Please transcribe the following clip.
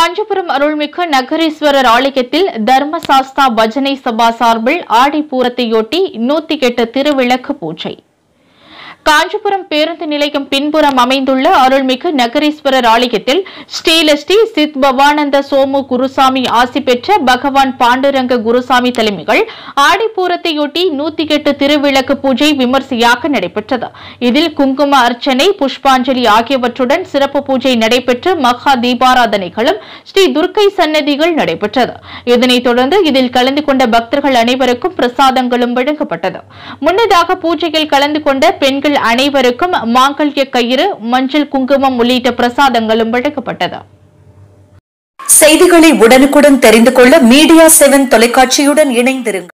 காஞ்சிபுரம் அருள்மிகு நகரீஸ்வரர் ஆலயத்தில் தர்மசாஸ்தா பஜனை சபா சார்பில் ஆடிப்பூரத்தையொட்டி நூத்தி எட்டு திருவிளக்கு பூஜை காஞ்சிபுரம் பேருந்து நிலையம் பின்புறம் அமைந்துள்ள அருள்மிகு நகரீஸ்வரர் ஆலயத்தில் ஸ்ரீலஸ்ரீ சித் பவானந்த சோமு குருசாமி ஆசி பெற்ற பகவான் பாண்டுரங்க குருசாமி தலைமைகள் ஆடிப்பூரத்தையொட்டி நூத்தி எட்டு திருவிளக்கு பூஜை விமர்சையாக நடைபெற்றது இதில் குங்கும அர்ச்சனை புஷ்பாஞ்சலி ஆகியவற்றுடன் சிறப்பு பூஜை நடைபெற்று மகா தீபாராதனைகளும் ஸ்ரீ துர்க்கை சன்னதிகள் நடைபெற்றது இதனைத் தொடர்ந்து இதில் கலந்து கொண்ட பக்தர்கள் அனைவருக்கும் பிரசாதங்களும் வழங்கப்பட்டது முன்னதாக பூஜையில் கலந்து கொண்ட பெண்கள் அனைவருக்கும் மாங்கல்ய கயிறு மஞ்சள் குங்குமம் உள்ளிட்ட பிரசாதங்களும் வழங்கப்பட்டது செய்திகளை உடனுக்குடன் தெரிந்து கொள்ள மீடியா செவன் தொலைக்காட்சியுடன் இணைந்திருங்கள்